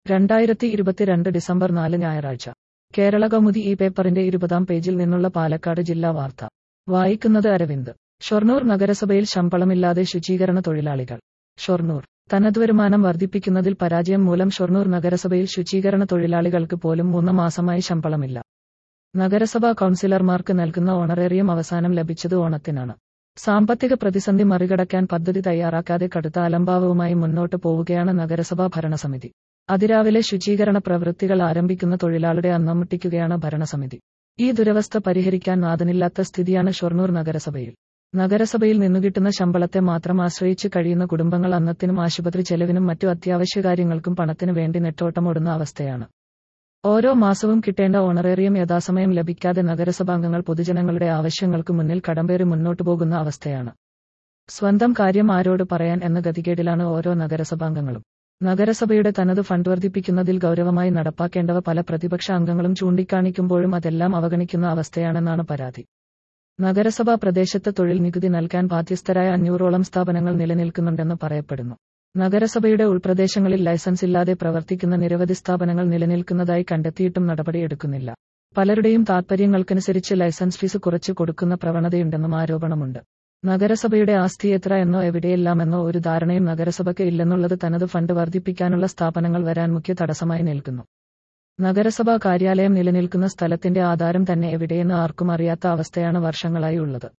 രണ്ടായിരത്തി ഇരുപത്തിരണ്ട് ഡിസംബർ നാല് ഞായറാഴ്ച കേരള കൗമുദി ഈ പേപ്പറിന്റെ ഇരുപതാം പേജിൽ നിന്നുള്ള പാലക്കാട് ജില്ലാ വാർത്ത വായിക്കുന്നത് അരവിന്ദ് ഷൊർണൂർ നഗരസഭയിൽ ശമ്പളമില്ലാതെ ശുചീകരണ തൊഴിലാളികൾ ഷൊർണൂർ തനത് വരുമാനം വർദ്ധിപ്പിക്കുന്നതിൽ പരാജയം മൂലം ഷൊർണൂർ നഗരസഭയിൽ ശുചീകരണ തൊഴിലാളികൾക്ക് പോലും മൂന്ന് മാസമായി ശമ്പളമില്ല നഗരസഭാ കൗൺസിലർമാർക്ക് നൽകുന്ന ഓണറേറിയം അവസാനം ലഭിച്ചത് ഓണത്തിനാണ് സാമ്പത്തിക പ്രതിസന്ധി മറികടക്കാൻ പദ്ധതി തയ്യാറാക്കാതെ കടുത്ത അലംഭാവവുമായി മുന്നോട്ട് പോവുകയാണ് നഗരസഭാ ഭരണസമിതി അതിരാവിലെ ശുചീകരണ പ്രവൃത്തികൾ ആരംഭിക്കുന്ന തൊഴിലാളിയുടെ അന്നമുട്ടിക്കുകയാണ് ഭരണസമിതി ഈ ദുരവസ്ഥ പരിഹരിക്കാൻ നാഥനില്ലാത്ത സ്ഥിതിയാണ് ഷൊർണൂർ നഗരസഭയിൽ നഗരസഭയിൽ നിന്നുകിട്ടുന്ന ശമ്പളത്തെ മാത്രം ആശ്രയിച്ച് കഴിയുന്ന കുടുംബങ്ങൾ അന്നത്തിനും ആശുപത്രി ചെലവിനും മറ്റു അത്യാവശ്യ കാര്യങ്ങൾക്കും പണത്തിനു വേണ്ടി നെട്ടോട്ടമോടുന്ന അവസ്ഥയാണ് ഓരോ മാസവും കിട്ടേണ്ട ഓണറേറിയം യഥാസമയം ലഭിക്കാതെ നഗരസഭാംഗങ്ങൾ പൊതുജനങ്ങളുടെ ആവശ്യങ്ങൾക്ക് മുന്നിൽ കടമ്പേറി മുന്നോട്ടു പോകുന്ന അവസ്ഥയാണ് സ്വന്തം കാര്യം ആരോട് പറയാൻ എന്ന ഗതികേടിലാണ് ഓരോ നഗരസഭാംഗങ്ങളും നഗരസഭയുടെ തനത് ഫണ്ട് വർദ്ധിപ്പിക്കുന്നതിൽ ഗൗരവമായി നടപ്പാക്കേണ്ടവ പല പ്രതിപക്ഷ അംഗങ്ങളും ചൂണ്ടിക്കാണിക്കുമ്പോഴും അതെല്ലാം അവഗണിക്കുന്ന അവസ്ഥയാണെന്നാണ് പരാതി നഗരസഭാ പ്രദേശത്ത് തൊഴിൽ നികുതി നൽകാൻ ബാധ്യസ്ഥരായ അഞ്ഞൂറോളം സ്ഥാപനങ്ങൾ നിലനിൽക്കുന്നുണ്ടെന്ന് പറയപ്പെടുന്നു നഗരസഭയുടെ ഉൾപ്രദേശങ്ങളിൽ ലൈസൻസ് ഇല്ലാതെ പ്രവർത്തിക്കുന്ന നിരവധി സ്ഥാപനങ്ങൾ നിലനിൽക്കുന്നതായി കണ്ടെത്തിയിട്ടും നടപടിയെടുക്കുന്നില്ല പലരുടെയും താൽപര്യങ്ങൾക്കനുസരിച്ച് ലൈസൻസ് ഫീസ് കുറച്ച് കൊടുക്കുന്ന പ്രവണതയുണ്ടെന്നും ആരോപണമുണ്ട് നഗരസഭയുടെ ആസ്തി എത്ര എന്നോ എവിടെയെല്ലാമെന്നോ ഒരു ധാരണയും നഗരസഭയ്ക്ക് ഇല്ലെന്നുള്ളത് തനത് ഫണ്ട് വർദ്ധിപ്പിക്കാനുള്ള സ്ഥാപനങ്ങൾ വരാൻ മുഖ്യ തടസ്സമായി നിൽക്കുന്നു നഗരസഭാ കാര്യാലയം നിലനിൽക്കുന്ന സ്ഥലത്തിന്റെ ആധാരം തന്നെ എവിടെയെന്ന് ആർക്കും അറിയാത്ത അവസ്ഥയാണ് വർഷങ്ങളായി ഉള്ളത്